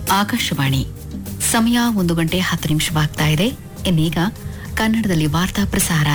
ಆಕಾಶವಾಣಿ ಸಮಯ ಒಂದು ಗಂಟೆ ಹತ್ತು ನಿಮಿಷವಾಗ್ತಾ ಇದೆ ಇನ್ನೀಗ ಕನ್ನಡದಲ್ಲಿ ವಾರ್ತಾ ಪ್ರಸಾರ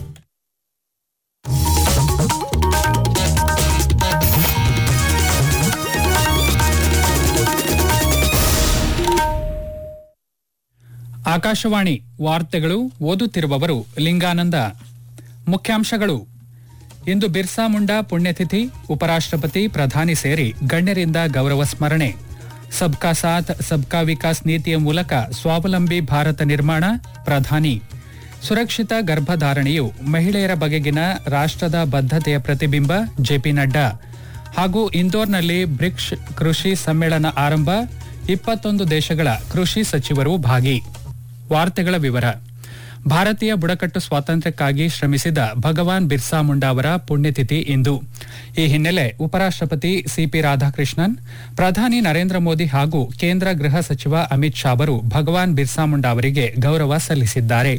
ಆಕಾಶವಾಣಿ ವಾರ್ತೆಗಳು ಓದುತ್ತಿರುವವರು ಲಿಂಗಾನಂದ ಮುಖ್ಯಾಂಶಗಳು ಇಂದು ಬಿರ್ಸಾ ಮುಂಡಾ ಪುಣ್ಯತಿಥಿ ಉಪರಾಷ್ಟ್ರಪತಿ ಪ್ರಧಾನಿ ಸೇರಿ ಗಣ್ಯರಿಂದ ಗೌರವ ಸ್ಮರಣೆ ಸಬ್ಕಾ ಸಾಥ್ ಸಬ್ಕಾ ವಿಕಾಸ್ ನೀತಿಯ ಮೂಲಕ ಸ್ವಾವಲಂಬಿ ಭಾರತ ನಿರ್ಮಾಣ ಪ್ರಧಾನಿ ಸುರಕ್ಷಿತ ಗರ್ಭಧಾರಣೆಯು ಮಹಿಳೆಯರ ಬಗೆಗಿನ ರಾಷ್ಟ್ರದ ಬದ್ಧತೆಯ ಪ್ರತಿಬಿಂಬ ಜೆಪಿ ನಡ್ಡಾ ಹಾಗೂ ಇಂದೋರ್ನಲ್ಲಿ ಬ್ರಿಕ್ಸ್ ಕೃಷಿ ಸಮ್ಮೇಳನ ಆರಂಭ ಇಪ್ಪತ್ತೊಂದು ದೇಶಗಳ ಕೃಷಿ ಸಚಿವರು ಭಾಗಿ ವಾರ್ತೆಗಳ ವಿವರ ಭಾರತೀಯ ಬುಡಕಟ್ಟು ಸ್ವಾತಂತ್ರ್ಯಕ್ಕಾಗಿ ಶ್ರಮಿಸಿದ ಭಗವಾನ್ ಬಿರ್ಸಾ ಮುಂಡಾ ಅವರ ಪುಣ್ಯತಿಥಿ ಇಂದು ಈ ಹಿನ್ನೆಲೆ ಉಪರಾಷ್ಟ್ರಪತಿ ಸಿಪಿ ರಾಧಾಕೃಷ್ಣನ್ ಪ್ರಧಾನಿ ನರೇಂದ್ರ ಮೋದಿ ಹಾಗೂ ಕೇಂದ್ರ ಗೃಹ ಸಚಿವ ಅಮಿತ್ ಶಾ ಅವರು ಭಗವಾನ್ ಬಿರ್ಸಾ ಮುಂಡಾ ಅವರಿಗೆ ಗೌರವ ಸಲ್ಲಿಸಿದ್ದಾರೆ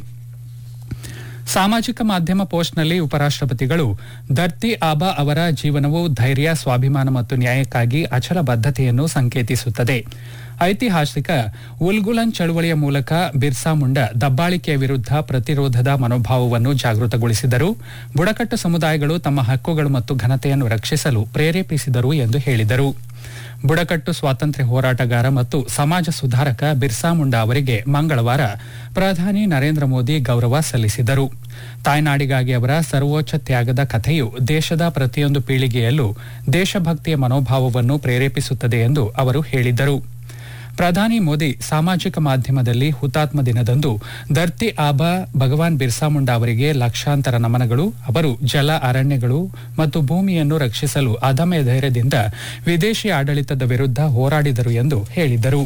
ಸಾಮಾಜಿಕ ಮಾಧ್ಯಮ ಪೋಸ್ಟ್ನಲ್ಲಿ ಉಪರಾಷ್ಟ್ರಪತಿಗಳು ಧರ್ತಿ ಆಬಾ ಅವರ ಜೀವನವು ಧೈರ್ಯ ಸ್ವಾಭಿಮಾನ ಮತ್ತು ನ್ಯಾಯಕ್ಕಾಗಿ ಅಚಲ ಬದ್ಧತೆಯನ್ನು ಸಂಕೇತಿಸುತ್ತದೆ ಐತಿಹಾಸಿಕ ಉಲ್ಗುಲನ್ ಚಳುವಳಿಯ ಮೂಲಕ ಬಿರ್ಸಾ ಮುಂಡಾ ದಬ್ಬಾಳಿಕೆಯ ವಿರುದ್ಧ ಪ್ರತಿರೋಧದ ಮನೋಭಾವವನ್ನು ಜಾಗೃತಗೊಳಿಸಿದರು ಬುಡಕಟ್ಟು ಸಮುದಾಯಗಳು ತಮ್ಮ ಹಕ್ಕುಗಳು ಮತ್ತು ಘನತೆಯನ್ನು ರಕ್ಷಿಸಲು ಪ್ರೇರೇಪಿಸಿದರು ಎಂದು ಹೇಳಿದರು ಬುಡಕಟ್ಟು ಸ್ವಾತಂತ್ರ್ಯ ಹೋರಾಟಗಾರ ಮತ್ತು ಸಮಾಜ ಸುಧಾರಕ ಬಿರ್ಸಾ ಮುಂಡಾ ಅವರಿಗೆ ಮಂಗಳವಾರ ಪ್ರಧಾನಿ ನರೇಂದ್ರ ಮೋದಿ ಗೌರವ ಸಲ್ಲಿಸಿದರು ತಾಯ್ನಾಡಿಗಾಗಿ ಅವರ ಸರ್ವೋಚ್ಚ ತ್ಯಾಗದ ಕಥೆಯು ದೇಶದ ಪ್ರತಿಯೊಂದು ಪೀಳಿಗೆಯಲ್ಲೂ ದೇಶಭಕ್ತಿಯ ಮನೋಭಾವವನ್ನು ಪ್ರೇರೇಪಿಸುತ್ತದೆ ಎಂದು ಅವರು ಹೇಳಿದರು ಪ್ರಧಾನಿ ಮೋದಿ ಸಾಮಾಜಿಕ ಮಾಧ್ಯಮದಲ್ಲಿ ಹುತಾತ್ಮ ದಿನದಂದು ಧರ್ತಿ ಆಬಾ ಭಗವಾನ್ ಬಿರ್ಸಾ ಮುಂಡಾ ಅವರಿಗೆ ಲಕ್ಷಾಂತರ ನಮನಗಳು ಅವರು ಜಲ ಅರಣ್ಯಗಳು ಮತ್ತು ಭೂಮಿಯನ್ನು ರಕ್ಷಿಸಲು ಅದಮ್ಯ ಧೈರ್ಯದಿಂದ ವಿದೇಶಿ ಆಡಳಿತದ ವಿರುದ್ಧ ಹೋರಾಡಿದರು ಎಂದು ಹೇಳಿದರು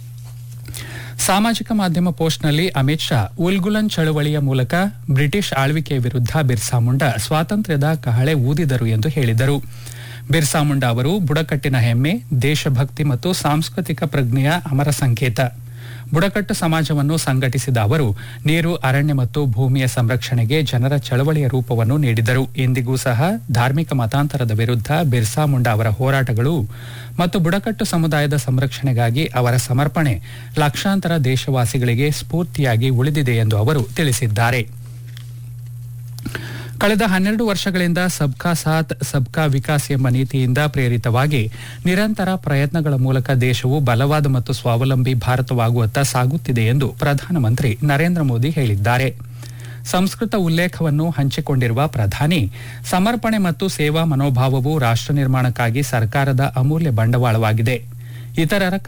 ಸಾಮಾಜಿಕ ಮಾಧ್ಯಮ ಪೋಸ್ಟ್ನಲ್ಲಿ ಅಮಿತ್ ಶಾ ಉಲ್ಗುಲನ್ ಚಳವಳಿಯ ಮೂಲಕ ಬ್ರಿಟಿಷ್ ಆಳ್ವಿಕೆಯ ವಿರುದ್ಧ ಬಿರ್ಸಾ ಮುಂಡಾ ಸ್ವಾತಂತ್ರ್ಯದ ಕಹಳೆ ಊದಿದರು ಎಂದು ಹೇಳಿದರು ಬಿರ್ಸಾ ಮುಂಡಾ ಅವರು ಬುಡಕಟ್ಟಿನ ಹೆಮ್ಮೆ ದೇಶಭಕ್ತಿ ಮತ್ತು ಸಾಂಸ್ಕೃತಿಕ ಪ್ರಜ್ಞೆಯ ಅಮರ ಸಂಕೇತ ಬುಡಕಟ್ಟು ಸಮಾಜವನ್ನು ಸಂಘಟಿಸಿದ ಅವರು ನೀರು ಅರಣ್ಯ ಮತ್ತು ಭೂಮಿಯ ಸಂರಕ್ಷಣೆಗೆ ಜನರ ಚಳವಳಿಯ ರೂಪವನ್ನು ನೀಡಿದರು ಇಂದಿಗೂ ಸಹ ಧಾರ್ಮಿಕ ಮತಾಂತರದ ವಿರುದ್ಧ ಬಿರ್ಸಾ ಮುಂಡಾ ಅವರ ಹೋರಾಟಗಳು ಮತ್ತು ಬುಡಕಟ್ಟು ಸಮುದಾಯದ ಸಂರಕ್ಷಣೆಗಾಗಿ ಅವರ ಸಮರ್ಪಣೆ ಲಕ್ಷಾಂತರ ದೇಶವಾಸಿಗಳಿಗೆ ಸ್ಫೂರ್ತಿಯಾಗಿ ಉಳಿದಿದೆ ಎಂದು ಅವರು ತಿಳಿಸಿದ್ದಾರೆ ಕಳೆದ ಹನ್ನೆರಡು ವರ್ಷಗಳಿಂದ ಸಬ್ಕಾ ಸಾಥ್ ಸಬ್ಕಾ ವಿಕಾಸ್ ಎಂಬ ನೀತಿಯಿಂದ ಪ್ರೇರಿತವಾಗಿ ನಿರಂತರ ಪ್ರಯತ್ನಗಳ ಮೂಲಕ ದೇಶವು ಬಲವಾದ ಮತ್ತು ಸ್ವಾವಲಂಬಿ ಭಾರತವಾಗುವತ್ತ ಸಾಗುತ್ತಿದೆ ಎಂದು ಪ್ರಧಾನಮಂತ್ರಿ ನರೇಂದ್ರ ಮೋದಿ ಹೇಳಿದ್ದಾರೆ ಸಂಸ್ಕೃತ ಉಲ್ಲೇಖವನ್ನು ಹಂಚಿಕೊಂಡಿರುವ ಪ್ರಧಾನಿ ಸಮರ್ಪಣೆ ಮತ್ತು ಸೇವಾ ಮನೋಭಾವವು ರಾಷ್ಟ್ರ ನಿರ್ಮಾಣಕ್ಕಾಗಿ ಸರ್ಕಾರದ ಅಮೂಲ್ಯ ಬಂಡವಾಳವಾಗಿದೆ ಇತರರ